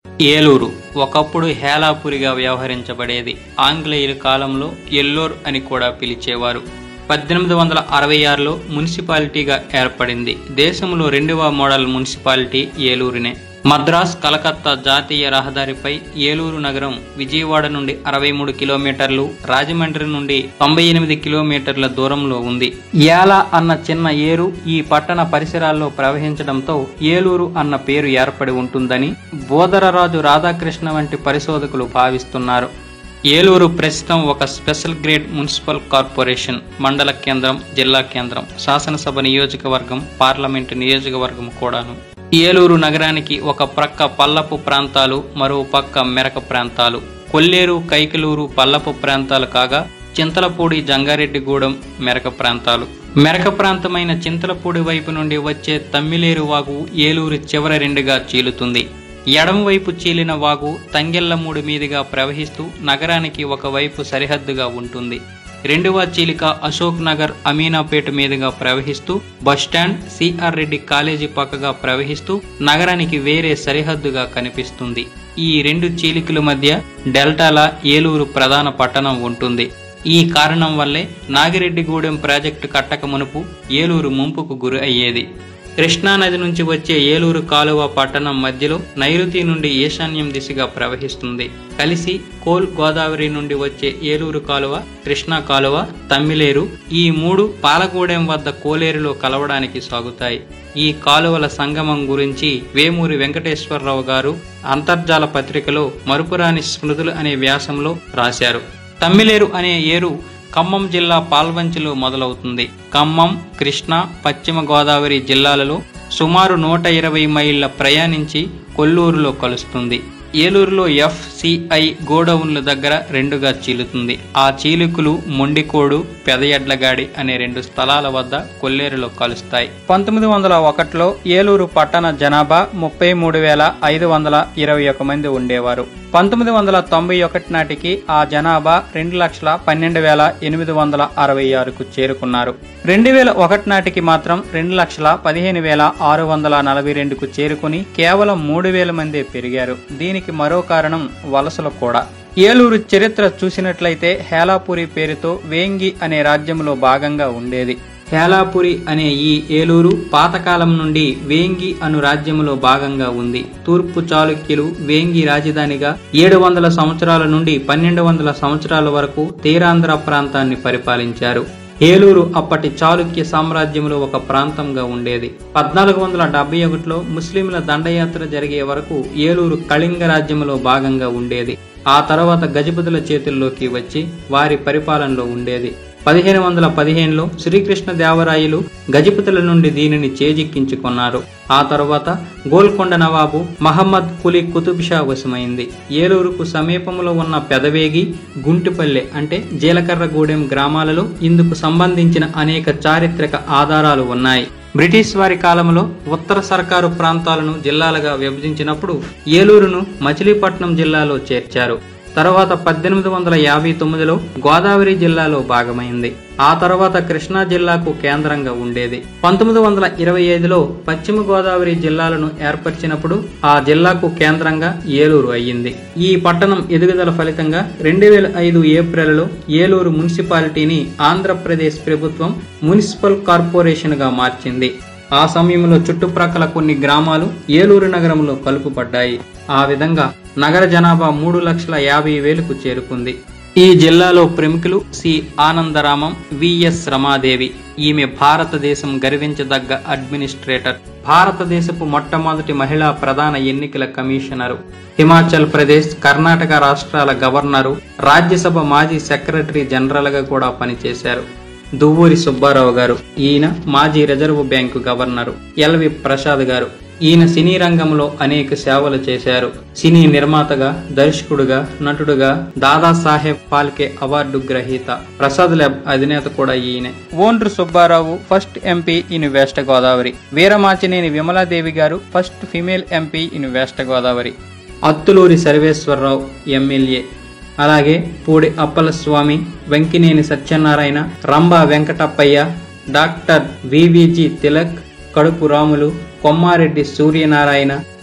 ఏలూరు ఒకప్పుడు హేలాపురిగా వ్యవహరించబడేది ఆంగ్లేయుల కాలంలో ఎల్లోర్ అని కూడా పిలిచేవారు పద్దెనిమిది వందల అరవై ఆరులో మున్సిపాలిటీగా ఏర్పడింది దేశంలో రెండవ మోడల్ మున్సిపాలిటీ ఏలూరునే మద్రాస్ కలకత్తా జాతీయ రహదారిపై ఏలూరు నగరం విజయవాడ నుండి అరవై మూడు కిలోమీటర్లు రాజమండ్రి నుండి తొంభై ఎనిమిది కిలోమీటర్ల దూరంలో ఉంది యాల అన్న చిన్న ఏరు ఈ పట్టణ పరిసరాల్లో ప్రవహించడంతో ఏలూరు అన్న పేరు ఏర్పడి ఉంటుందని బోధరరాజు రాధాకృష్ణ వంటి పరిశోధకులు భావిస్తున్నారు ఏలూరు ప్రస్తుతం ఒక స్పెషల్ గ్రేడ్ మున్సిపల్ కార్పొరేషన్ మండల కేంద్రం జిల్లా కేంద్రం శాసనసభ నియోజకవర్గం పార్లమెంటు నియోజకవర్గం కూడాను ఏలూరు నగరానికి ఒక ప్రక్క పల్లపు ప్రాంతాలు మరో పక్క మెరక ప్రాంతాలు కొల్లేరు కైకలూరు పల్లపు ప్రాంతాలు కాగా చింతలపూడి జంగారెడ్డిగూడెం మెరక ప్రాంతాలు మెరక ప్రాంతమైన చింతలపూడి వైపు నుండి వచ్చే తమ్మిలేరు వాగు ఏలూరు చివర రెండుగా చీలుతుంది ఎడమవైపు చీలిన వాగు తంగెళ్లమూడి మీదుగా ప్రవహిస్తూ నగరానికి ఒకవైపు సరిహద్దుగా ఉంటుంది రెండవ చీలిక అశోక్ నగర్ అమీనాపేట మీదుగా ప్రవహిస్తూ బస్టాండ్ సిఆర్ రెడ్డి కాలేజీ పక్కగా ప్రవహిస్తూ నగరానికి వేరే సరిహద్దుగా కనిపిస్తుంది ఈ రెండు చీలికల మధ్య డెల్టాల ఏలూరు ప్రధాన పట్టణం ఉంటుంది ఈ కారణం వల్లే నాగిరెడ్డిగూడెం ప్రాజెక్టు కట్టక మునుపు ఏలూరు ముంపుకు గురి అయ్యేది కృష్ణానది నుంచి వచ్చే ఏలూరు కాలువ పట్టణం మధ్యలో నైరుతి నుండి ఈశాన్యం దిశగా ప్రవహిస్తుంది కలిసి కోల్ గోదావరి నుండి వచ్చే ఏలూరు కాలువ కృష్ణా కాలువ తమ్మిలేరు ఈ మూడు పాలగూడెం వద్ద కోలేరులో కలవడానికి సాగుతాయి ఈ కాలువల సంగమం గురించి వేమూరి వెంకటేశ్వరరావు గారు అంతర్జాల పత్రికలో మరుపురాని స్మృతులు అనే వ్యాసంలో రాశారు తమ్మిలేరు అనే ఏరు ఖమ్మం జిల్లా పాల్వంచిలో మొదలవుతుంది ఖమ్మం కృష్ణా పశ్చిమ గోదావరి జిల్లాలలో సుమారు నూట ఇరవై మైళ్ళ ప్రయాణించి కొల్లూరులో కలుస్తుంది ఏలూరులో ఎఫ్సిఐ గోడౌన్ల దగ్గర రెండుగా చీలుతుంది ఆ చీలికలు మొండికోడు పెదయడ్లగాడి అనే రెండు స్థలాల వద్ద కొల్లేరులో కలుస్తాయి పంతొమ్మిది వందల ఒకటిలో ఏలూరు పట్టణ జనాభా ముప్పై మూడు వేల ఐదు వందల ఇరవై ఒక మంది ఉండేవారు పంతొమ్మిది వందల తొంభై ఒకటి నాటికి ఆ జనాభా రెండు లక్షల పన్నెండు వేల ఎనిమిది వందల అరవై ఆరుకు చేరుకున్నారు రెండు వేల ఒకటి నాటికి మాత్రం రెండు లక్షల పదిహేను వేల ఆరు వందల నలభై రెండుకు చేరుకుని కేవలం మూడు వేల మందే పెరిగారు దీనికి మరో కారణం వలసలు కూడా ఏలూరు చరిత్ర చూసినట్లయితే హేలాపురి పేరుతో వేంగి అనే రాజ్యంలో భాగంగా ఉండేది హేలాపురి అనే ఈ ఏలూరు పాతకాలం నుండి వేంగి అను రాజ్యములో భాగంగా ఉంది తూర్పు చాళుక్యులు వేంగి రాజధానిగా ఏడు వందల సంవత్సరాల నుండి పన్నెండు వందల సంవత్సరాల వరకు తీరాంధ్ర ప్రాంతాన్ని పరిపాలించారు ఏలూరు అప్పటి చాళుక్య సామ్రాజ్యంలో ఒక ప్రాంతంగా ఉండేది పద్నాలుగు వందల డెబ్బై ఒకటిలో ముస్లింల దండయాత్ర జరిగే వరకు ఏలూరు కళింగ రాజ్యంలో భాగంగా ఉండేది ఆ తర్వాత గజపతుల చేతుల్లోకి వచ్చి వారి పరిపాలనలో ఉండేది పదిహేను వందల పదిహేనులో శ్రీకృష్ణ దేవరాయలు గజపతుల నుండి దీనిని చేజిక్కించుకున్నారు ఆ తర్వాత గోల్కొండ నవాబు మహమ్మద్ కులీ కుతుబ్ షా వశమైంది ఏలూరుకు సమీపంలో ఉన్న పెదవేగి గుంటిపల్లె అంటే జీలకర్రగూడెం గ్రామాలలో ఇందుకు సంబంధించిన అనేక చారిత్రక ఆధారాలు ఉన్నాయి బ్రిటిష్ వారి కాలంలో ఉత్తర సర్కారు ప్రాంతాలను జిల్లాలుగా విభజించినప్పుడు ఏలూరును మచిలీపట్నం జిల్లాలో చేర్చారు తర్వాత పద్దెనిమిది వందల యాభై తొమ్మిదిలో గోదావరి జిల్లాలో భాగమైంది ఆ తర్వాత కృష్ణా జిల్లాకు కేంద్రంగా ఉండేది పంతొమ్మిది వందల ఇరవై ఐదులో పశ్చిమ గోదావరి జిల్లాలను ఏర్పరిచినప్పుడు ఆ జిల్లాకు కేంద్రంగా ఏలూరు అయ్యింది ఈ పట్టణం ఎదుగుదల ఫలితంగా రెండు వేల ఐదు ఏప్రిల్లో ఏలూరు మున్సిపాలిటీని ఆంధ్రప్రదేశ్ ప్రభుత్వం మున్సిపల్ కార్పొరేషన్గా మార్చింది ఆ సమయంలో చుట్టుప్రక్కల కొన్ని గ్రామాలు ఏలూరు నగరంలో కలుపుపడ్డాయి ఆ విధంగా నగర జనాభా మూడు లక్షల యాభై వేలకు చేరుకుంది ఈ జిల్లాలో ప్రముఖులు సి ఆనందరామం విఎస్ రమాదేవి ఈమె భారతదేశం గర్వించదగ్గ అడ్మినిస్ట్రేటర్ భారతదేశపు మొట్టమొదటి మహిళా ప్రధాన ఎన్నికల కమిషనరు హిమాచల్ ప్రదేశ్ కర్ణాటక రాష్ట్రాల గవర్నరు రాజ్యసభ మాజీ సెక్రటరీ జనరల్గా కూడా పనిచేశారు దువ్వూరి సుబ్బారావు గారు ఈయన మాజీ reserve bank governor LV Prasad garu ఈయన సినీ రంగంలో అనేక సేవలు చేశారు సినీ నిర్మాతగా దర్శకుడుగా నటుడుగా దాదాసాహెబ్ ఫాల్కే అవార్డు గ్రహీత ప్రసాద్ ల్యాబ్ అధినేత కూడా ఈయనే Ondru Subbarao first MP in West Godavari Veeramachaneni Vimaladevi garu first female MP in West Godavari Attuluri Sarveswararao MLA అలాగే పూడి అప్పలస్వామి వెంకినేని సత్యనారాయణ రంభా వెంకటప్పయ్య డాక్టర్ వివిజి తిలక్ కడుపు రాములు కొమ్మారెడ్డి సూర్యనారాయణ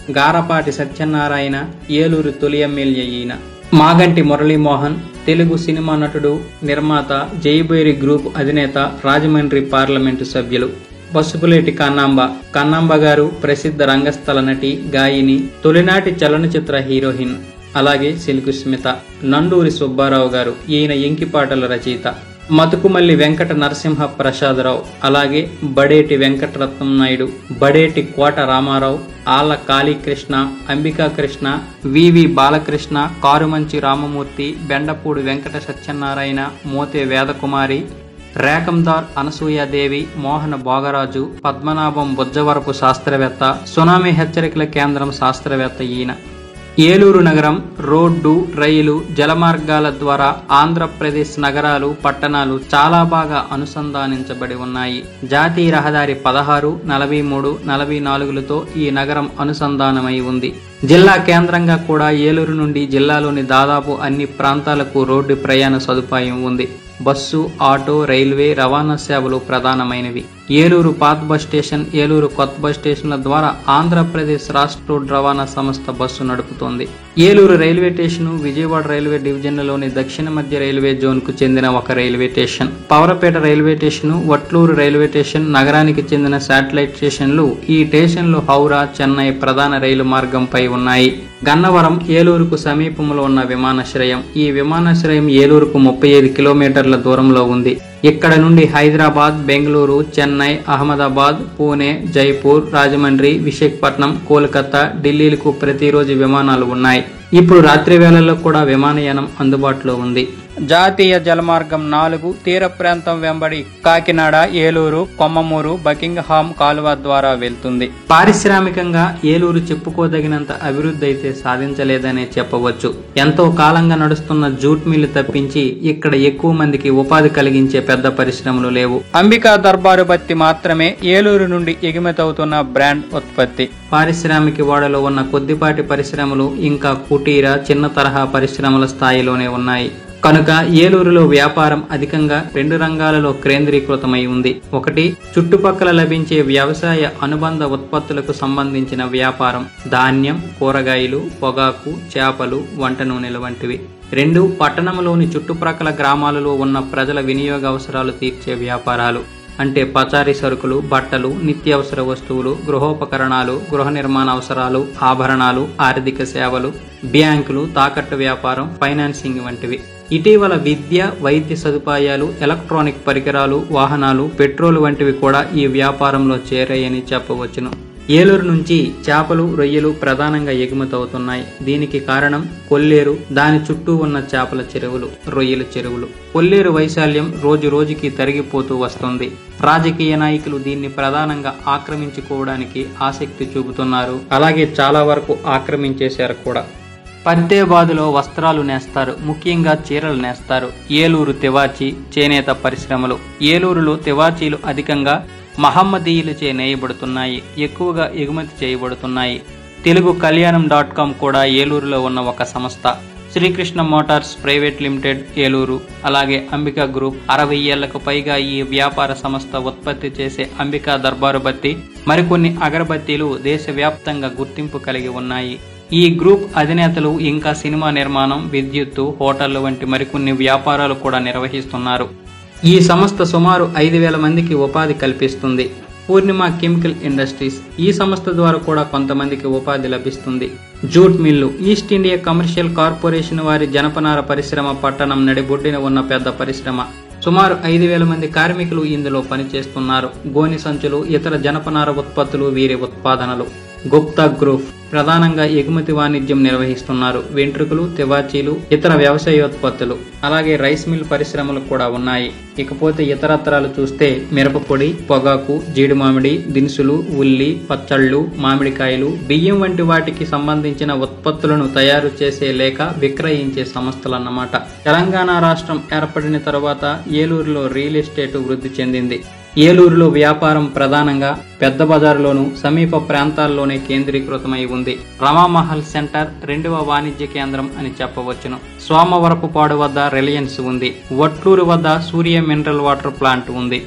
గారపాటి సత్యనారాయణ ఏలూరు తొలి ఎమ్మెల్యే ఈయన మాగంటి మురళీమోహన్ తెలుగు సినిమా నటుడు నిర్మాత జైబేరి గ్రూప్ అధినేత రాజమండ్రి పార్లమెంటు సభ్యులు పసుపులేటి కన్నాంబ కన్నాంబ గారు ప్రసిద్ధ రంగస్థల నటి గాయని తొలినాటి చలనచిత్ర హీరోయిన్ అలాగే సిలుకు స్మిత నండూరి సుబ్బారావు గారు ఈయన ఎంకిపాటల రచయిత మతుకుమల్లి వెంకట నరసింహ ప్రసాదరావు అలాగే బడేటి వెంకటరత్నం నాయుడు బడేటి కోట రామారావు ఆళ్ల కాళీకృష్ణ అంబికా కృష్ణ వివి బాలకృష్ణ కారుమంచి రామమూర్తి బెండపూడి వెంకట సత్యనారాయణ మోతే వేదకుమారి రేకందార్ అనసూయాదేవి మోహన భోగరాజు పద్మనాభం బుజ్జవరపు శాస్త్రవేత్త సునామీ హెచ్చరికల కేంద్రం శాస్త్రవేత్త ఈయన ఏలూరు నగరం రోడ్డు రైలు జలమార్గాల ద్వారా ఆంధ్రప్రదేశ్ నగరాలు పట్టణాలు చాలా బాగా అనుసంధానించబడి ఉన్నాయి జాతీయ రహదారి పదహారు నలభై మూడు నలభై నాలుగులతో ఈ నగరం అనుసంధానమై ఉంది జిల్లా కేంద్రంగా కూడా ఏలూరు నుండి జిల్లాలోని దాదాపు అన్ని ప్రాంతాలకు రోడ్డు ప్రయాణ సదుపాయం ఉంది బస్సు ఆటో రైల్వే రవాణా సేవలు ప్రధానమైనవి ఏలూరు పాత బస్ స్టేషన్ ఏలూరు కొత్త బస్ స్టేషన్ల ద్వారా ఆంధ్రప్రదేశ్ రాష్ట్ర రోడ్ రవాణా సంస్థ బస్సు నడుపుతోంది Eluru railway station Vijayawada railway డివిజన్లోని దక్షిణ మధ్య రైల్వే జోన్ కు చెందిన ఒక railway station Pavarapeta railway station Vatluru railway station నగరానికి చెందిన శాటిలైట్ స్టేషన్లు ఈ స్టేషన్లు హౌరా చెన్నై ప్రధాన రైలు మార్గంపై ఉన్నాయి గన్నవరం ఏలూరుకు సమీపంలో ఉన్న విమానాశ్రయం ఈ విమానాశ్రయం ఏలూరుకు ముప్పై ఐదు కిలోమీటర్ల దూరంలో ఉంది ఇక్కడ నుండి హైదరాబాద్ బెంగళూరు చెన్నై అహ్మదాబాద్ పూణే జైపూర్ రాజమండ్రి విశాఖపట్నం కోల్కతా ఢిల్లీలకు ప్రతిరోజు విమానాలు ఉన్నాయి ఇప్పుడు రాత్రి వేళల్లో కూడా విమానయానం అందుబాటులో ఉంది జాతీయ జలమార్గం నాలుగు తీర ప్రాంతం వెంబడి కాకినాడ ఏలూరు కొమ్మమూరు బకింగ్హామ్ కాలువ ద్వారా వెళ్తుంది పారిశ్రామికంగా ఏలూరు చెప్పుకోదగినంత అభివృద్ధి అయితే సాధించలేదనే చెప్పవచ్చు ఎంతో కాలంగా నడుస్తున్న జూట్ మిల్లు తప్పించి ఇక్కడ ఎక్కువ మందికి ఉపాధి కలిగించే పెద్ద పరిశ్రమలు లేవు అంబికా దర్బారు బత్తి మాత్రమే ఏలూరు నుండి ఎగుమతవుతున్న బ్రాండ్ ఉత్పత్తి పారిశ్రామిక వాడలో ఉన్న కొద్దిపాటి పరిశ్రమలు ఇంకా కుటీర చిన్న తరహా పరిశ్రమల స్థాయిలోనే ఉన్నాయి కనుక ఏలూరులో వ్యాపారం అధికంగా రెండు రంగాలలో కేంద్రీకృతమై ఉంది ఒకటి చుట్టుపక్కల లభించే వ్యవసాయ అనుబంధ ఉత్పత్తులకు సంబంధించిన వ్యాపారం ధాన్యం కూరగాయలు పొగాకు చేపలు వంట నూనెలు వంటివి రెండు పట్టణంలోని చుట్టుప్రక్కల గ్రామాలలో ఉన్న ప్రజల వినియోగ అవసరాలు తీర్చే వ్యాపారాలు అంటే పచారీ సరుకులు బట్టలు నిత్యావసర వస్తువులు గృహోపకరణాలు గృహ నిర్మాణ అవసరాలు ఆభరణాలు ఆర్థిక సేవలు బ్యాంకులు తాకట్టు వ్యాపారం ఫైనాన్సింగ్ వంటివి ఇటీవల విద్య వైద్య సదుపాయాలు ఎలక్ట్రానిక్ పరికరాలు వాహనాలు పెట్రోల్ వంటివి కూడా ఈ వ్యాపారంలో చేరాయని చెప్పవచ్చును ఏలూరు నుంచి చేపలు రొయ్యలు ప్రధానంగా ఎగుమతవుతున్నాయి దీనికి కారణం కొల్లేరు దాని చుట్టూ ఉన్న చేపల చెరువులు రొయ్యల చెరువులు కొల్లేరు వైశాల్యం రోజు రోజుకి తరిగిపోతూ వస్తుంది రాజకీయ నాయకులు దీన్ని ప్రధానంగా ఆక్రమించుకోవడానికి ఆసక్తి చూపుతున్నారు అలాగే చాలా వరకు ఆక్రమించేశారు కూడా పత్తేబాదులో వస్త్రాలు నేస్తారు ముఖ్యంగా చీరలు నేస్తారు ఏలూరు తివాచి చేనేత పరిశ్రమలు ఏలూరులో తివాచీలు అధికంగా మహమ్మదీయులచే నేయబడుతున్నాయి ఎక్కువగా ఎగుమతి చేయబడుతున్నాయి తెలుగు కళ్యాణం డాట్ కామ్ కూడా ఏలూరులో ఉన్న ఒక సంస్థ Srikrishna Motors Private Limited Eluru అలాగే అంబికా గ్రూప్ అరవై ఏళ్లకు పైగా ఈ వ్యాపార సంస్థ ఉత్పత్తి చేసే అంబికా దర్బారు బత్తి మరికొన్ని అగరబత్తీలు దేశవ్యాప్తంగా గుర్తింపు కలిగి ఉన్నాయి ఈ గ్రూప్ అధినేతలు ఇంకా సినిమా నిర్మాణం విద్యుత్తు హోటళ్లు వంటి మరికొన్ని వ్యాపారాలు కూడా నిర్వహిస్తున్నారు ఈ సంస్థ సుమారు ఐదు వేల మందికి ఉపాధి కల్పిస్తుంది పూర్ణిమ కెమికల్ ఇండస్ట్రీస్ ఈ సంస్థ ద్వారా కూడా కొంతమందికి ఉపాధి లభిస్తుంది jute mill East India Commercial Corporation వారి జనపనార పరిశ్రమ పట్టణం నడిబొడ్డిన ఉన్న పెద్ద పరిశ్రమ సుమారు ఐదు వేల మంది కార్మికులు ఇందులో పనిచేస్తున్నారు గోని సంచులు ఇతర జనపనార ఉత్పత్తులు వీరి ఉత్పాదనలు గుప్తా గ్రూప్ ప్రధానంగా ఎగుమతి వాణిజ్యం నిర్వహిస్తున్నారు వెంట్రుకలు తివాచీలు ఇతర వ్యవసాయోత్పత్తులు అలాగే రైస్ మిల్ పరిశ్రమలు కూడా ఉన్నాయి ఇకపోతే ఇతరత్రాలు చూస్తే మిరపపొడి పొగాకు జీడి మామిడి దినుసులు ఉల్లి పచ్చళ్ళు మామిడికాయలు బియ్యం వంటి వాటికి సంబంధించిన ఉత్పత్తులను తయారు చేసే లేక విక్రయించే సంస్థలన్నమాట తెలంగాణ రాష్ట్రం ఏర్పడిన తర్వాత ఏలూరులో రియల్ ఎస్టేట్ వృద్ధి చెందింది ఏలూరులో వ్యాపారం ప్రధానంగా పెద్ద బజారులోను సమీప ప్రాంతాల్లోనే కేంద్రీకృతమై ఉంది రమామహల్ సెంటర్ రెండవ వాణిజ్య కేంద్రం అని చెప్పవచ్చును సోమవరపుపాడు వద్ద రిలయన్స్ ఉంది వట్లూరు వద్ద సూర్య మినరల్ వాటర్ ప్లాంట్ ఉంది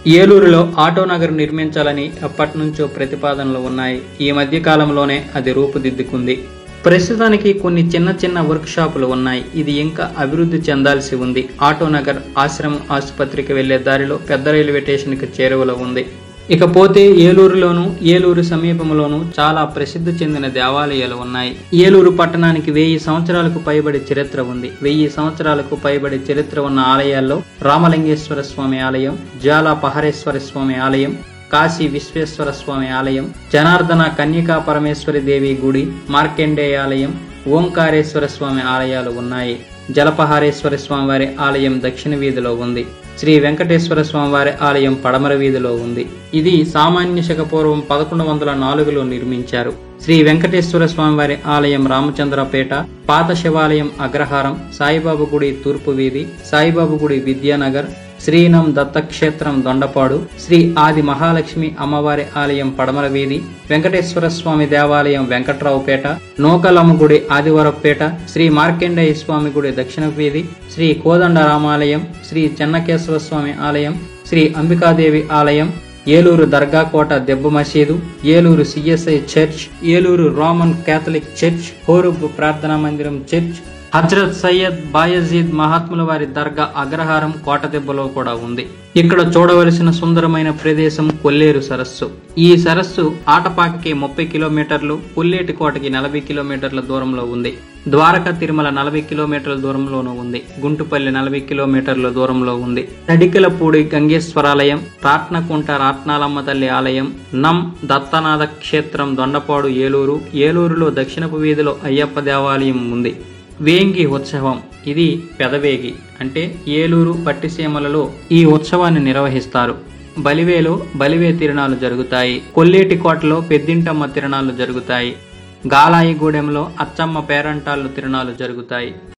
ఏలూరులో ఆటో నగర్ నిర్మించాలని ఎప్పటి నుంచో ప్రతిపాదనలు ఉన్నాయి ఈ మధ్య కాలంలోనే అది రూపుదిద్దుకుంది ప్రస్తుతానికి కొన్ని చిన్న చిన్న వర్క్ షాపులు ఉన్నాయి ఇది ఇంకా అభివృద్ధి చెందాల్సి ఉంది ఆటో నగర్ ఆశ్రమం ఆసుపత్రికి వెళ్లే దారిలో పెద్ద రైల్వే స్టేషన్కి చేరువలో ఉంది ఇకపోతే ఏలూరులోను ఏలూరు సమీపంలోను చాలా ప్రసిద్ధి చెందిన దేవాలయాలు ఉన్నాయి ఏలూరు పట్టణానికి వెయ్యి సంవత్సరాలకు పైబడి చరిత్ర ఉంది వెయ్యి సంవత్సరాలకు పైబడి చరిత్ర ఉన్న ఆలయాల్లో రామలింగేశ్వర స్వామి ఆలయం జ్వాలా పహరేశ్వర స్వామి ఆలయం కాశీ విశ్వేశ్వర స్వామి ఆలయం జనార్దన కన్యకా పరమేశ్వరి దేవి గుడి మార్కండేయ ఆలయం ఓంకారేశ్వర స్వామి ఆలయాలు ఉన్నాయి జలపహారేశ్వర స్వామివారి ఆలయం దక్షిణ వీధిలో ఉంది శ్రీ వెంకటేశ్వర స్వామివారి ఆలయం పడమర వీధిలో ఉంది ఇది సామాన్య శక పూర్వం పదకొండు వందల నాలుగులో నిర్మించారు శ్రీ వెంకటేశ్వర స్వామివారి ఆలయం రామచంద్రపేట పాత శివాలయం అగ్రహారం సాయిబాబు గుడి తూర్పు వీధి సాయిబాబు గుడి విద్యానగర్ శ్రీనం దత్తక్షేత్రం దొండపాడు శ్రీ ఆది మహాలక్ష్మి అమ్మవారి ఆలయం పడమర వీధి వెంకటేశ్వర స్వామి దేవాలయం వెంకట్రావుపేట నూకలమ్మ గుడి ఆదివరపేట శ్రీ మార్కండేయ స్వామి గుడి దక్షిణ వీధి శ్రీ కోదండ రామాలయం శ్రీ చెన్నకేశ్వర స్వామి ఆలయం శ్రీ అంబికాదేవి ఆలయం ఏలూరు దర్గా కోట దెబ్బ మసీదు Eluru CSI church Eluru Roman Catholic church Horeb ప్రార్థనా మందిరం చర్చ్ హజ్రత్ సయ్యద్ బాయజీద్ మహాత్ముల వారి దర్గా అగ్రహారం కోటదెబ్బలో కూడా ఉంది ఇక్కడ చూడవలసిన సుందరమైన ప్రదేశం కొల్లేరు సరస్సు ఈ సరస్సు ఆటపాకకి ముప్పై కిలోమీటర్లు పుల్లేటి కోటకి నలభై కిలోమీటర్ల దూరంలో ఉంది ద్వారకా తిరుమల నలభై కిలోమీటర్ల దూరంలోనూ ఉంది గుంటుపల్లి నలభై కిలోమీటర్ల దూరంలో ఉంది తడికెలపూడి గంగేశ్వరాలయం రాట్నకుంట రాట్నాలమ్మ తల్లి ఆలయం నం దత్తనాథ క్షేత్రం దొండపాడు ఏలూరు ఏలూరులో దక్షిణపు వీధిలో అయ్యప్ప దేవాలయం ఉంది వేంగి ఉత్సవం ఇది పెదవేగి అంటే ఏలూరు పట్టిసీమలలో ఈ ఉత్సవాన్ని నిర్వహిస్తారు బలివేలో బలివే తిరణాలు జరుగుతాయి కొల్లేటి కోటలో పెద్దింటమ్మ తిరణాలు జరుగుతాయి గాలాయిగూడెంలో అచ్చమ్మ పేరంటాళ్ళు తిరణాలు జరుగుతాయి